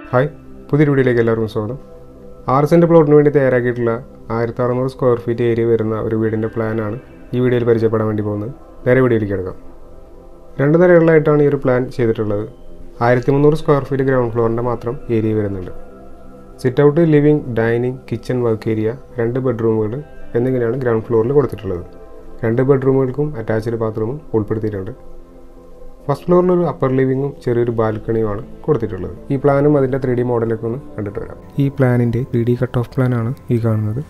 hi പുതിയൊരു വീഡിയോയിലേക്ക് എല്ലാവർക്കും സ്വാഗതം ആറ് സെൻറ്റ് പ്ലോട്ടിന് വേണ്ടി തയ്യാറാക്കിയിട്ടുള്ള ആയിരത്തി അറുന്നൂറ് സ്ക്വയർ ഫീറ്റ് ഏരിയ വരുന്ന ഒരു വീടിൻ്റെ പ്ലാനാണ് ഈ വീഡിയോയിൽ പരിചയപ്പെടാൻ വേണ്ടി പോകുന്നത് നേരെ വീഡിയോയിലേക്ക് എടുക്കാം രണ്ട് നിലകളിലായിട്ടാണ് ഈ ഒരു പ്ലാൻ ചെയ്തിട്ടുള്ളത് ആയിരത്തി മുന്നൂറ് സ്ക്വയർ ഫീറ്റ് ഗ്രൗണ്ട് ഫ്ലോറിൻ്റെ മാത്രം ഏരിയ വരുന്നുണ്ട് sit out living dining kitchen work area രണ്ട് ബെഡ്റൂമുകൾ എന്നിങ്ങനെയാണ് ഗ്രൗണ്ട് ഫ്ലോറിൽ കൊടുത്തിട്ടുള്ളത് രണ്ട് ബെഡ്റൂമുകൾക്കും അറ്റാച്ച്ഡ് ബാത്റൂമും ഉൾപ്പെടുത്തിയിട്ടുണ്ട് ഫസ്റ്റ് ഫ്ലോറിൽ ഒരു അപ്പർ ലിവിങ്ങും ചെറിയൊരു ബാൽക്കണിയുമാണ് കൊടുത്തിട്ടുള്ളത് ഈ പ്ലാനും അതിൻ്റെ ത്രീ ഡി മോഡലൊക്കെ ഒന്ന് കണ്ടിട്ട് വരാം ഈ പ്ലാനിൻ്റെ ത്രീ ഡി കട്ട് ഓഫ് പ്ലാനാണ് ഈ കാണുന്നത്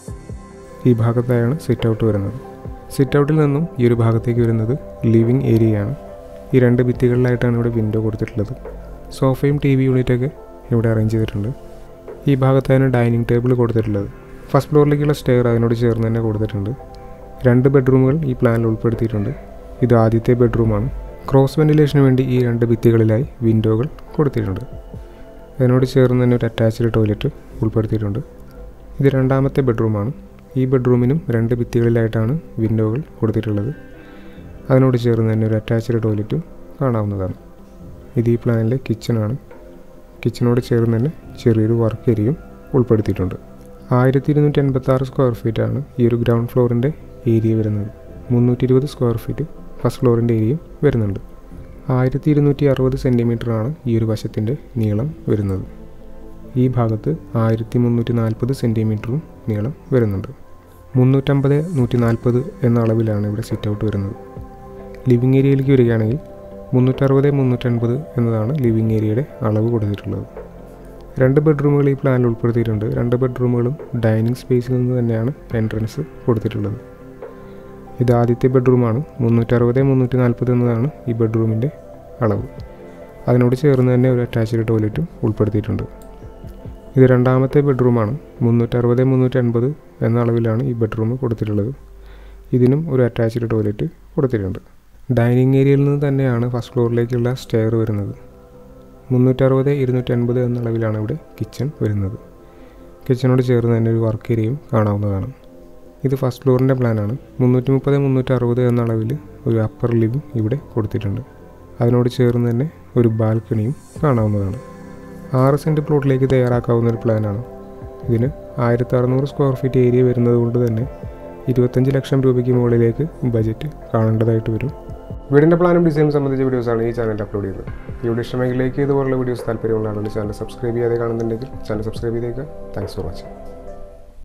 ഈ ഭാഗത്തായാണ് സിറ്റ് ഔട്ട് വരുന്നത് സിറ്റ് ഔട്ടിൽ നിന്നും ഈ ഒരു ഭാഗത്തേക്ക് വരുന്നത് ലിവിങ് ഏരിയയാണ് ഈ രണ്ട് ഭിത്തികളിലായിട്ടാണ് ഇവിടെ വിൻഡോ കൊടുത്തിട്ടുള്ളത് സോഫയും ടി വി യൂണിറ്റൊക്കെ ഇവിടെ അറേഞ്ച് ചെയ്തിട്ടുണ്ട് ഈ ഭാഗത്താണ് ഡൈനിങ് ടേബിൾ കൊടുത്തിട്ടുള്ളത് ഫസ്റ്റ് ഫ്ലോറിലേക്കുള്ള സ്റ്റെയർ അതിനോട് ചേർന്ന് തന്നെ കൊടുത്തിട്ടുണ്ട് രണ്ട് ബെഡ്റൂമുകൾ ഈ പ്ലാനിൽ ഉൾപ്പെടുത്തിയിട്ടുണ്ട് ഇത് ആദ്യത്തെ ബെഡ്റൂമാണ് ക്രോസ് വെന്റിലേഷന് വേണ്ടി ഈ രണ്ട് ഭിത്തികളിലായി വിൻഡോകൾ കൊടുത്തിട്ടുണ്ട് അതിനോട് ചേർന്ന് തന്നെ ഒരു അറ്റാച്ച്ഡ് ടോയ്ലറ്റ് ഉൾപ്പെടുത്തിയിട്ടുണ്ട് ഇത് രണ്ടാമത്തെ ബെഡ്റൂമാണ് ഈ ബെഡ്റൂമിനും രണ്ട് ഭിത്തികളിലായിട്ടാണ് വിൻഡോകൾ കൊടുത്തിട്ടുള്ളത് അതിനോട് ചേർന്ന് തന്നെ ഒരു അറ്റാച്ച്ഡ് ടോയ്ലറ്റും കാണാവുന്നതാണ് ഇത് ഈ പ്ലാനിലെ കിച്ചണാണ് കിച്ചണോട് ചേർന്ന് തന്നെ ചെറിയൊരു വർക്ക് ഏരിയയും ഉൾപ്പെടുത്തിയിട്ടുണ്ട് ആയിരത്തി ഇരുന്നൂറ്റി എൺപത്തി ആറ് സ്ക്വയർ ഫീറ്റാണ് ഈ ഒരു ഗ്രൗണ്ട് ഫ്ലോറിൻ്റെ ഏരിയ വരുന്നത് മുന്നൂറ്റി ഇരുപത് സ്ക്വയർ ഫീറ്റ് ഫസ്റ്റ് ഫ്ലോറിൻ്റെ ഏരിയയും വരുന്നുണ്ട് ആയിരത്തി ഇരുന്നൂറ്റി അറുപത് സെൻറ്റിമീറ്ററാണ് ഈ ഒരു വശത്തിൻ്റെ നീളം വരുന്നത് ഈ ഭാഗത്ത് ആയിരത്തി മുന്നൂറ്റി നാൽപ്പത് സെൻറ്റിമീറ്ററും നീളം വരുന്നുണ്ട് മുന്നൂറ്റമ്പത് നൂറ്റി നാൽപ്പത് എന്ന അളവിലാണ് ഇവിടെ സിറ്റ് ഔട്ട് വരുന്നത് ലിവിങ് ഏരിയയിലേക്ക് വരികയാണെങ്കിൽ മുന്നൂറ്ററുപത് മുന്നൂറ്റൻപത് എന്നതാണ് ലിവിങ് ഏരിയയുടെ അളവ് കൊടുത്തിട്ടുള്ളത് രണ്ട് ബെഡ്റൂമുകൾ ഈ പ്ലാനിൽ ഉൾപ്പെടുത്തിയിട്ടുണ്ട് രണ്ട് ബെഡ്റൂമുകളും ഡൈനിങ് സ്പേസിൽ നിന്ന് തന്നെയാണ് എൻട്രൻസ് കൊടുത്തിട്ടുള്ളത് ഇത് ആദ്യത്തെ ബെഡ്റൂമാണ് മുന്നൂറ്ററുപത് മുന്നൂറ്റി നാൽപ്പത് എന്നതാണ് ഈ ബെഡ്റൂമിൻ്റെ അളവ് അതിനോട് ചേർന്ന് തന്നെ ഒരു അറ്റാച്ച്ഡ് ടോയ്ലറ്റും ഉൾപ്പെടുത്തിയിട്ടുണ്ട് ഇത് രണ്ടാമത്തെ ബെഡ്റൂമാണ് മുന്നൂറ്ററുപത് മുന്നൂറ്റി അൻപത് എന്ന അളവിലാണ് ഈ ബെഡ്റൂം കൊടുത്തിട്ടുള്ളത് ഇതിനും ഒരു അറ്റാച്ച്ഡ് ടോയ്ലറ്റ് കൊടുത്തിട്ടുണ്ട് ഡൈനിങ് ഏരിയയിൽ നിന്ന് തന്നെയാണ് ഫസ്റ്റ് ഫ്ലോറിലേക്കുള്ള സ്റ്റെയർ വരുന്നത് മുന്നൂറ്ററുപത് ഇരുന്നൂറ്റി അൻപത് എന്ന അളവിലാണ് ഇവിടെ കിച്ചൺ വരുന്നത് കിച്ചണോട് ചേർന്ന് തന്നെ ഒരു വർക്ക് ഏരിയയും കാണാവുന്നതാണ് ഇത് ഫസ്റ്റ് ഫ്ലോറിൻ്റെ പ്ലാനാണ് മുന്നൂറ്റി മുപ്പത് മുന്നൂറ്റി അറുപത് എന്ന അളവിൽ ഒരു അപ്പർ ലിവിങ് ഇവിടെ കൊടുത്തിട്ടുണ്ട് അതിനോട് ചേർന്ന് തന്നെ ഒരു ബാൽക്കണിയും കാണാവുന്നതാണ് ആറ് സെൻറ്റ് പ്ലോട്ടിലേക്ക് തയ്യാറാക്കാവുന്ന ഒരു പ്ലാനാണ് ഇതിന് ആയിരത്തി അറുന്നൂറ് സ്ക്വയർ ഫീറ്റ് ഏരിയ വരുന്നത് കൊണ്ട് തന്നെ ഇരുപത്തഞ്ച് ലക്ഷം രൂപയ്ക്ക് മുകളിലേക്ക് ബജറ്റ് കാണേണ്ടതായിട്ട് വരും വീടിൻ്റെ പ്ലാനും ഡിസൈനും സംബന്ധിച്ച വീഡിയോസാണ് ഈ ചാനൽ അപ്ലോഡ് ചെയ്യുന്നത് ഈ വീഡിയോ ഇഷ്ടമെങ്കിലേക്ക് ഇതുപോലുള്ള വീഡിയോസ് താല്പര്യമുള്ള ആളുകൾ ചാനൽ സബ്സ്ക്രൈബ് ചെയ്യാതെ കാണുന്നുണ്ടെങ്കിൽ ചാനൽ സബ്സ്ക്രൈബ് ചെയ്തേക്കുക താങ്ക്സ് ഫോർ വാച്ചിങ്